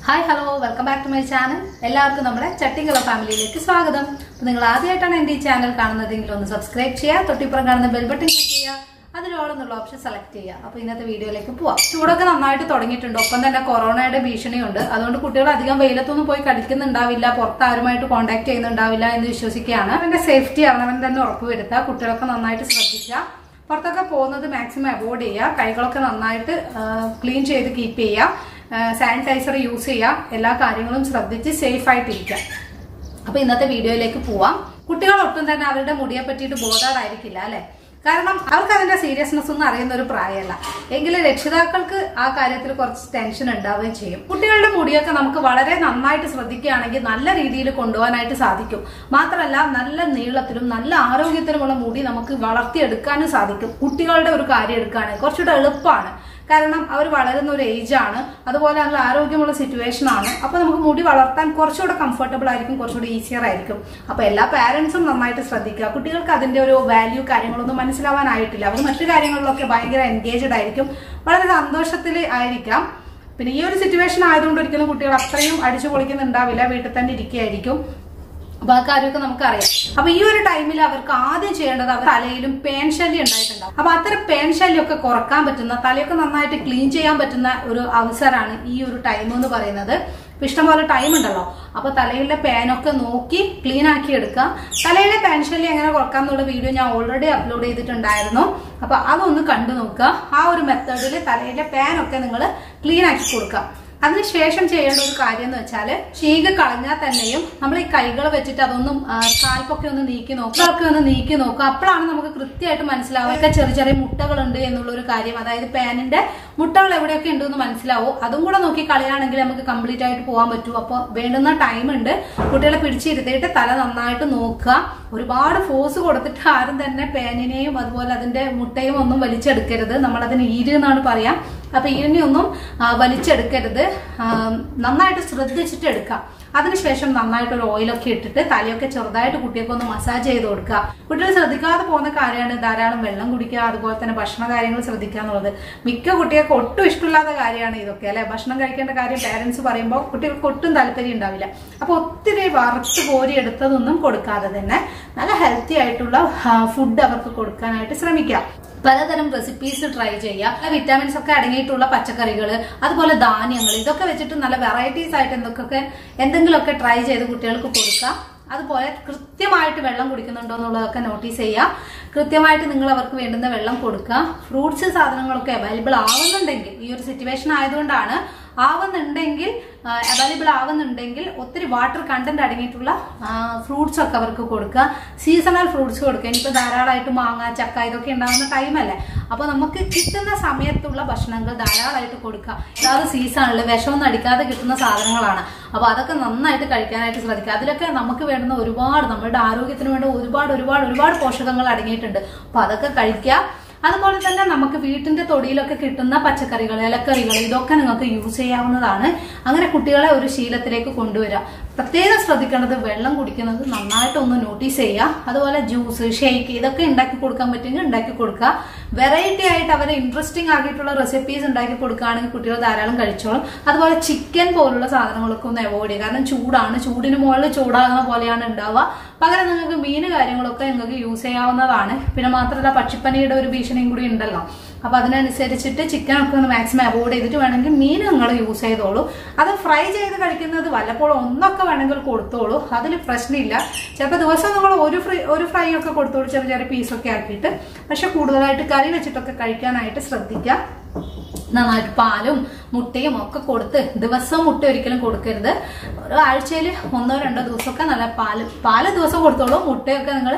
hi hello welcome back to my channel എല്ലാവർക്കും നമ്മുടെ ചട്ടിങ്കള ഫാമിലിയിലേക്ക് സ്വാഗതം അപ്പോൾ നിങ്ങൾ ആദ്യമായിട്ടാണ് എൻ്റെ ഈ ചാനൽ കാണുന്നതെങ്കിൽ ഒന്ന് സബ്സ്ക്രൈബ് ചെയ്യുക തൊട്ടിപ്പുറം കാണുന്ന ബെൽ ബട്ടൺ ക്ലിക്ക് ചെയ്യുക അതിലോടെന്നുള്ള ഓപ്ഷൻ സെലക്ട് ചെയ്യുക അപ്പോൾ ഇന്നത്തെ വീഡിയോയിലേക്ക് പോവാം ചൂടൊക്കെ നന്നായിട്ട് തുടങ്ങിയിട്ടുണ്ട് ഒപ്പം തന്നെ കൊറോണയുടെ ഭീഷണിയുണ്ട് അതുകൊണ്ട് കുട്ടികൾ അധികം വെയിലത്തൊന്നും പോയി കളിക്കുന്നുണ്ടാവില്ല പുറത്ത് ആരുമായിട്ട് കോൺടാക്ട് ചെയ്യുന്നുണ്ടാവില്ല എന്ന് വിശ്വസിക്കുകയാണ് അവന്റെ സേഫ്റ്റി അവനവൻ തന്നെ ഉറപ്പുവരുത്തുക കുട്ടികളൊക്കെ നന്നായിട്ട് ശ്രദ്ധിക്കുക പുറത്തൊക്കെ പോകുന്നത് മാക്സിമം അവോയ്ഡ് ചെയ്യുക കൈകളൊക്കെ നന്നായിട്ട് ക്ലീൻ ചെയ്ത് കീപ്പ് ചെയ്യുക സാനിറ്റൈസർ യൂസ് ചെയ്യുക എല്ലാ കാര്യങ്ങളും ശ്രദ്ധിച്ച് സേഫ് ആയിട്ടിരിക്കുക അപ്പൊ ഇന്നത്തെ വീഡിയോയിലേക്ക് പോവാം കുട്ടികൾ ഒട്ടും തന്നെ അവരുടെ മുടിയെ പറ്റിയിട്ട് ബോധാറായിരിക്കില്ല അല്ലെ കാരണം അവർക്ക് അതിന്റെ സീരിയസ്നെസ് ഒന്നും അറിയുന്ന ഒരു പ്രായമല്ല എങ്കിലും രക്ഷിതാക്കൾക്ക് ആ കാര്യത്തിൽ കുറച്ച് ടെൻഷൻ ഉണ്ടാവുകയും ചെയ്യും കുട്ടികളുടെ മുടിയൊക്കെ നമുക്ക് വളരെ നന്നായിട്ട് ശ്രദ്ധിക്കുകയാണെങ്കിൽ നല്ല രീതിയിൽ കൊണ്ടുപോകാനായിട്ട് സാധിക്കും മാത്രമല്ല നല്ല നീളത്തിലും നല്ല ആരോഗ്യത്തിലുമുള്ള മുടി നമുക്ക് വളർത്തിയെടുക്കാനും സാധിക്കും കുട്ടികളുടെ ഒരു കാര്യം എടുക്കുകയാണെങ്കിൽ കുറച്ചുകൂടെ എളുപ്പമാണ് കാരണം അവർ വളരുന്ന ഒരു ഏജ് ആണ് അതുപോലെ നല്ല ആരോഗ്യമുള്ള സിറ്റുവേഷൻ ആണ് അപ്പൊ നമുക്ക് മുടി വളർത്താൻ കുറച്ചുകൂടെ കംഫർട്ടബിൾ ആയിരിക്കും കുറച്ചുകൂടെ ഈസിയർ ആയിരിക്കും അപ്പൊ എല്ലാ പാരന്റ്സും നന്നായിട്ട് ശ്രദ്ധിക്കുക കുട്ടികൾക്ക് അതിന്റെ ഒരു വാല്യൂ കാര്യങ്ങളൊന്നും മനസ്സിലാവാനായിട്ടില്ല അവർ മറ്റു കാര്യങ്ങളിലൊക്കെ ഭയങ്കര എൻഗേജ്ഡ് ആയിരിക്കും വളരെ സന്തോഷത്തിൽ ആയിരിക്കാം പിന്നെ ഈ ഒരു സിറ്റുവേഷൻ ആയതുകൊണ്ട് ഒരിക്കലും കുട്ടികൾ അത്രയും അടിച്ചു പൊളിക്കുന്നുണ്ടാവില്ല വീട്ടിൽ തന്നെ ഇരിക്കുകയായിരിക്കും അപ്പൊ ആ കാര്യമൊക്കെ നമുക്കറിയാം അപ്പൊ ഈ ഒരു ടൈമിൽ അവർക്ക് ആദ്യം ചെയ്യേണ്ടത് അവർ തലയിലും പേൻ ശല്യം ഉണ്ടായിട്ടുണ്ടാവും അപ്പൊ അത്തരം പേൻ ശല്യം ഒക്കെ കുറക്കാൻ പറ്റുന്ന തലയൊക്കെ നന്നായിട്ട് ക്ലീൻ ചെയ്യാൻ പറ്റുന്ന ഒരു അവസരമാണ് ഈ ഒരു ടൈം എന്ന് പറയുന്നത് ഇപ്പൊ ഇഷ്ടംപോലെ ടൈം ഉണ്ടല്ലോ അപ്പൊ തലയിലെ പേനൊക്കെ നോക്കി ക്ലീൻ ആക്കി എടുക്കുക തലയിലെ പേൻ ശല്യം എങ്ങനെ കുറക്കാം എന്നുള്ള വീഡിയോ ഞാൻ ഓൾറെഡി അപ്ലോഡ് ചെയ്തിട്ടുണ്ടായിരുന്നു അപ്പൊ അതൊന്ന് കണ്ടു നോക്കുക ആ ഒരു മെത്തേഡിൽ തലയിലെ പേനൊക്കെ നിങ്ങൾ ക്ലീൻ ആക്കി കൊടുക്കുക അതിനുശേഷം ചെയ്യേണ്ട ഒരു കാര്യം എന്ന് വെച്ചാൽ ചീക കളഞ്ഞാൽ തന്നെയും നമ്മൾ ഈ കൈകൾ വെച്ചിട്ട് അതൊന്നും ആ, സ്കാൽപ്പൊക്കെ ഒന്ന് നീക്കി നോക്കുക ഒക്കെ ഒന്ന് നീക്കി നോക്കുക അപ്പോഴാണ് നമുക്ക് കൃത്യമായിട്ട് മനസ്സിലാവുക ഒക്കെ ചെറിയ ചെറിയ മുട്ടകളുണ്ട് എന്നുള്ള ഒരു കാര്യം അതായത് പാനിന്റെ മുട്ടകൾ എവിടെയൊക്കെ ഉണ്ടെന്ന് മനസ്സിലാവും അതും കൂടെ നോക്കി കളയാണെങ്കിൽ നമുക്ക് കംപ്ലീറ്റ് ആയിട്ട് പോകാൻ പറ്റും അപ്പോൾ വേണ്ടുന്ന ടൈം ഉണ്ട് കുട്ടികളെ പിടിച്ചിരുത്തിയിട്ട് തല നന്നായിട്ട് നോക്കുക ഒരുപാട് ഫോഴ്സ് കൊടുത്തിട്ട് ആരും തന്നെ പേനിനെയും അതുപോലെ അതിന്റെ മുട്ടയും ഒന്നും വലിച്ചെടുക്കരുത് നമ്മൾ അതിന് ഈര് എന്നാണ് പറയാം അപ്പൊ ഈരിനെയൊന്നും ആ, വലിച്ചെടുക്കരുത് ആ, നന്നായിട്ട് ശ്രദ്ധിച്ചിട്ട് എടുക്കാം അതിനുശേഷം നന്നായിട്ട് ഒരു ഓയിലൊക്കെ ഇട്ടിട്ട് തലയൊക്കെ ചെറുതായിട്ട് കുട്ടിയൊക്കെ ഒന്ന് മസാജ് ചെയ്ത് കൊടുക്കുക കുട്ടികൾ ശ്രദ്ധിക്കാതെ പോകുന്ന കാര്യമാണ് ധാരാളം വെള്ളം കുടിക്കുക അതുപോലെ തന്നെ ഭക്ഷണ കാര്യങ്ങൾ ശ്രദ്ധിക്കുക എന്നുള്ളത് മിക്ക കുട്ടികൾക്ക് ഒട്ടും ഇഷ്ടമില്ലാത്ത കാര്യമാണ് ഇതൊക്കെ അല്ലെ ഭക്ഷണം കഴിക്കേണ്ട കാര്യം പാരന്റ്സ് പറയുമ്പോൾ കുട്ടികൾക്ക് ഒട്ടും താല്പര്യം ഉണ്ടാവില്ല അപ്പൊ ഒത്തിരി വറുത്ത് കോരി എടുത്തതൊന്നും കൊടുക്കാതെ തന്നെ നല്ല ഹെൽത്തി ആയിട്ടുള്ള ഫുഡ് അവർക്ക് കൊടുക്കാനായിട്ട് ശ്രമിക്കാം പലതരം റെസിപ്പീസ് ട്രൈ ചെയ്യുക നല്ല വിറ്റാമിൻസ് ഒക്കെ അടങ്ങിയിട്ടുള്ള പച്ചക്കറികൾ അതുപോലെ ധാന്യങ്ങൾ ഇതൊക്കെ വെച്ചിട്ട് നല്ല വെറൈറ്റീസ് ആയിട്ട് എന്തൊക്കെ എന്തെങ്കിലുമൊക്കെ ട്രൈ ചെയ്ത് കുട്ടികൾക്ക് കൊടുക്കുക അതുപോലെ കൃത്യമായിട്ട് വെള്ളം കുടിക്കുന്നുണ്ടോ എന്നുള്ളതൊക്കെ നോട്ടീസ് ചെയ്യുക കൃത്യമായിട്ട് നിങ്ങൾ അവർക്ക് വേണ്ടുന്ന വെള്ളം കൊടുക്കുക ഫ്രൂട്ട്സ് സാധനങ്ങളൊക്കെ അവൈലബിൾ ആവുന്നുണ്ടെങ്കിൽ ഈ ഒരു സിറ്റുവേഷൻ ആയതുകൊണ്ടാണ് ആവുന്നുണ്ടെങ്കിൽ അവൈലബിൾ ആവുന്നുണ്ടെങ്കിൽ ഒത്തിരി വാട്ടർ കണ്ടന്റ് അടങ്ങിയിട്ടുള്ള ഫ്രൂട്ട്സ് ഒക്കെ അവർക്ക് കൊടുക്കുക സീസണൽ ഫ്രൂട്ട്സ് കൊടുക്കുക ഇനിയിപ്പോൾ ധാരാളമായിട്ട് മാങ്ങ ചക്ക ഇതൊക്കെ ഉണ്ടാകുന്ന ടൈമല്ലേ അപ്പോൾ നമുക്ക് കിട്ടുന്ന സമയത്തുള്ള ഭക്ഷണങ്ങൾ ധാരാളമായിട്ട് കൊടുക്കുക അതാത് സീസണിൽ വിഷമൊന്നും അടിക്കാതെ കിട്ടുന്ന സാധനങ്ങളാണ് അപ്പോൾ അതൊക്കെ നന്നായിട്ട് കഴിക്കാനായിട്ട് ശ്രദ്ധിക്കുക അതിലൊക്കെ നമുക്ക് വേണ്ടുന്ന ഒരുപാട് നമ്മുടെ ആരോഗ്യത്തിന് വേണ്ട ഒരുപാട് ഒരുപാട് ഒരുപാട് പോഷകങ്ങൾ അടങ്ങിയിട്ടുണ്ട് അപ്പോൾ അതൊക്കെ കഴിക്കുക അതുപോലെ തന്നെ നമുക്ക് വീട്ടിന്റെ തൊടിയിലൊക്കെ കിട്ടുന്ന പച്ചക്കറികൾ ഇലക്കറികൾ ഇതൊക്കെ നിങ്ങൾക്ക് യൂസ് ചെയ്യാവുന്നതാണ് അങ്ങനെ കുട്ടികളെ ഒരു ശീലത്തിലേക്ക് കൊണ്ടുവരിക പ്രത്യേകം ശ്രദ്ധിക്കേണ്ടത് വെള്ളം കുടിക്കുന്നത് നന്നായിട്ട് ഒന്ന് നോട്ടീസ് ചെയ്യുക അതുപോലെ ജ്യൂസ് ഷേക്ക് ഇതൊക്കെ ഉണ്ടാക്കി കൊടുക്കാൻ പറ്റുമെങ്കിൽ ഉണ്ടാക്കി കൊടുക്കുക വെറൈറ്റി ആയിട്ട് അവരെ ഇൻട്രസ്റ്റിംഗ് ആക്കിയിട്ടുള്ള റെസിപ്പീസ് ഉണ്ടാക്കി കൊടുക്കുകയാണെങ്കിൽ കുട്ടികൾ ധാരാളം കഴിച്ചോളും അതുപോലെ ചിക്കൻ പോലുള്ള സാധനങ്ങളൊക്കെ ഒന്ന് അവോയ്ഡ് ചെയ്യുക കാരണം ചൂടാണ് ചൂടിന് മുകളിൽ ചൂടാകുന്ന പോലെയാണ് ഉണ്ടാവുക പകരം നിങ്ങൾക്ക് മീൻ കാര്യങ്ങളൊക്കെ നിങ്ങൾക്ക് യൂസ് ചെയ്യാവുന്നതാണ് പിന്നെ മാത്രമല്ല പക്ഷിപ്പനിയുടെ ഒരു ഭീഷണിയും കൂടി ഉണ്ടല്ലോ അപ്പൊ അതിനനുസരിച്ചിട്ട് ചിക്കൻ ഒക്കെ ഒന്ന് മാക്സിമം അവോയ്ഡ് ചെയ്തിട്ട് വേണമെങ്കിൽ മീൻ നിങ്ങൾ യൂസ് ചെയ്തോളൂ അത് ഫ്രൈ ചെയ്ത് കഴിക്കുന്നത് വല്ലപ്പോഴും ഒന്നൊക്കെ വേണമെങ്കിൽ കൊടുത്തോളൂ അതിൽ പ്രശ്നമില്ല ചിലപ്പോൾ ദിവസം നിങ്ങൾ ഒരു ഫ്രൈ ഒരു ഫ്രൈ ഒക്കെ കൊടുത്തോളൂ ചെറിയ ചെറിയ പീസൊക്കെ ആക്കിയിട്ട് പക്ഷെ കൂടുതലായിട്ട് കറി വെച്ചിട്ടൊക്കെ കഴിക്കാനായിട്ട് ശ്രദ്ധിക്കുക നന്നായിട്ട് പാലും മുട്ടയും ഒക്കെ കൊടുത്ത് ദിവസവും മുട്ട ഒരിക്കലും കൊടുക്കരുത് ഒരാഴ്ചയിൽ ഒന്നോ രണ്ടോ ദിവസമൊക്കെ നല്ല പാല് പാല് ദിവസം കൊടുത്തോളൂ മുട്ടയൊക്കെ നിങ്ങൾ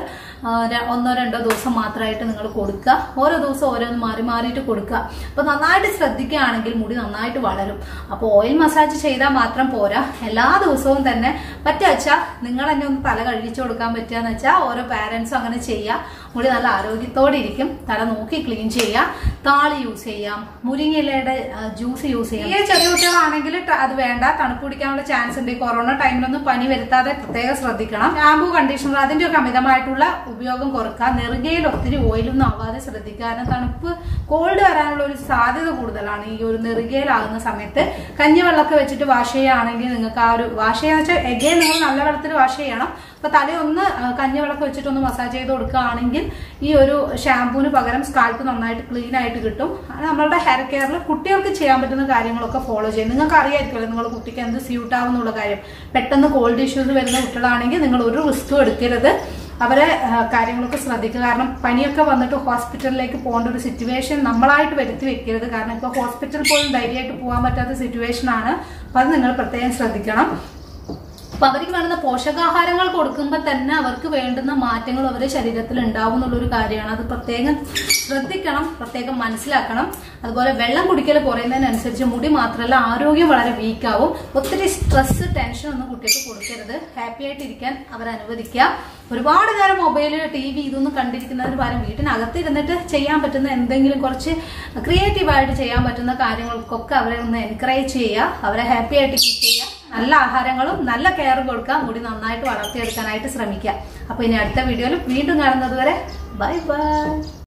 ഒന്നോ രണ്ടോ ദിവസം മാത്രമായിട്ട് നിങ്ങൾ കൊടുക്കുക ഓരോ ദിവസം ഓരോന്ന് മാറി മാറിയിട്ട് കൊടുക്കുക അപ്പോൾ നന്നായിട്ട് ശ്രദ്ധിക്കുകയാണെങ്കിൽ മുടി നന്നായിട്ട് വളരും അപ്പോൾ ഓയിൽ മസാജ് ചെയ്താൽ മാത്രം പോരാ എല്ലാ ദിവസവും തന്നെ പറ്റുവച്ചാൽ നിങ്ങൾ തന്നെ ഒന്ന് തല കഴുകിച്ചു കൊടുക്കാൻ പറ്റുകയെന്ന് വെച്ചാൽ ഓരോ പാരൻസും അങ്ങനെ ചെയ്യുക മുടി നല്ല ആരോഗ്യത്തോടെ ഇരിക്കും തല നോക്കി ക്ലീൻ ചെയ്യുക താളി യൂസ് ചെയ്യാം മുരിങ്ങ ഇലയുടെ ജ്യൂസ് യൂസ് ചെയ്യാം ഈ ചെറിയ കുട്ടികളാണെങ്കിൽ ത- അത് വേണ്ട തണുപ്പ് പിടിക്കാനുള്ള ചാൻസ് ഉണ്ട് ഈ കൊറോണ ടൈമിലൊന്നും പനി വരുത്താതെ പ്രത്യേകം ശ്രദ്ധിക്കണം ഷാമ്പൂ കണ്ടീഷണർ അതിന്റെ ഒക്കെ അമിതമായിട്ടുള്ള ഉപയോഗം കുറക്കുക നെറുകയിൽ ഒത്തിരി ഓയിലൊന്നും ആവാതെ ശ്രദ്ധിക്കുക കാരണം തണുപ്പ് കോൾഡ് വരാനുള്ള ഒരു സാധ്യത കൂടുതലാണ് ഈ ഒരു നെറുകയിലാകുന്ന സമയത്ത് കഞ്ഞിവെള്ളമൊക്കെ വെച്ചിട്ട് വാഷ് ചെയ്യുകയാണെങ്കിൽ നിങ്ങൾക്ക് ആ ഒരു വാഷ് ചെയ്യാന്ന് വെച്ചാൽ എഗെയിൻ നിങ്ങൾ നല്ല വെള്ളത്തിൽ വാഷ് ചെയ്യണം അപ്പൊ തലയൊന്ന് ആ, കഞ്ഞിവെള്ളമൊക്കെ വെച്ചിട്ടൊന്ന് മസാജ് ചെയ്ത് കൊടുക്കുകയാണെങ്കിൽ ഈ ഒരു ഷാമ്പൂവിന് പകരം സ്കാൽപ്പ് നന്നായിട്ട് ക്ലീൻ ആയിട്ട് കിട്ടും അത് നമ്മളുടെ ഹെയർ കെയറിൽ കുട്ടികൾക്ക് ചെയ്യാൻ പറ്റുന്ന കാര്യങ്ങളൊക്കെ ഫോളോ ചെയ്യും നിങ്ങൾക്ക് അറിയായിരിക്കുമല്ലോ നിങ്ങൾ കുട്ടിക്ക് എന്ത് സ്യൂട്ട് ആവുന്നുള്ള കാര്യം പെട്ടെന്ന് കോൾഡ് ഇഷ്യൂസ് വരുന്ന കുട്ടികളാണെങ്കിൽ നിങ്ങൾ ഒരു റിസ്ക്കും എടുക്കരുത് അവരെ ആ, കാര്യങ്ങളൊക്കെ ശ്രദ്ധിക്കുക കാരണം പനിയൊക്കെ വന്നിട്ട് ഹോസ്പിറ്റലിലേക്ക് പോകേണ്ട ഒരു സിറ്റുവേഷൻ നമ്മളായിട്ട് വരുത്തി വെക്കരുത് കാരണം ഇപ്പോൾ ഹോസ്പിറ്റലിൽ പോലും ധൈര്യമായിട്ട് പോകാൻ പറ്റാത്ത സിറ്റുവേഷൻ ആണ് അപ്പം അത് നിങ്ങൾ പ്രത്യേകം ശ്രദ്ധിക്കണം അപ്പൊ അവർക്ക് വേണ്ടുന്ന പോഷകാഹാരങ്ങൾ കൊടുക്കുമ്പോൾ തന്നെ അവർക്ക് വേണ്ടുന്ന മാറ്റങ്ങൾ അവരുടെ ശരീരത്തിൽ ഉണ്ടാവും എന്നുള്ളൊരു കാര്യമാണ് അത് പ്രത്യേകം ശ്രദ്ധിക്കണം പ്രത്യേകം മനസ്സിലാക്കണം അതുപോലെ വെള്ളം കുടിക്കൽ കുറയുന്നതിനനുസരിച്ച് മുടി മാത്രമല്ല ആരോഗ്യം വളരെ വീക്കാവും ഒത്തിരി സ്ട്രെസ് ടെൻഷൻ ഒന്നും കുട്ടികൾക്ക് കൊടുക്കരുത് ഹാപ്പി ആയിട്ട് ഇരിക്കാൻ അവരെ അനുവദിക്കുക ഒരുപാട് നേരം മൊബൈൽ ടി വി ഇതൊന്നും കണ്ടിരിക്കുന്നതിന് പകരം വീട്ടിനകത്ത് ഇരുന്നിട്ട് ചെയ്യാൻ പറ്റുന്ന എന്തെങ്കിലും കുറച്ച് ക്രിയേറ്റീവായിട്ട് ചെയ്യാൻ പറ്റുന്ന കാര്യങ്ങൾക്കൊക്കെ അവരെ ഒന്ന് എൻകറേജ് ചെയ്യുക അവരെ ഹാപ്പി ആയിട്ട് കീപ്പ് ചെയ്യുക നല്ല ആഹാരങ്ങളും നല്ല കെയർ കൊടുക്കുക മുടി നന്നായിട്ട് വളർത്തിയെടുക്കാനായിട്ട് ശ്രമിക്കുക അപ്പൊ ഇനി അടുത്ത വീഡിയോയിൽ വീണ്ടും കാണുന്നത് വരെ ബൈ ബൈ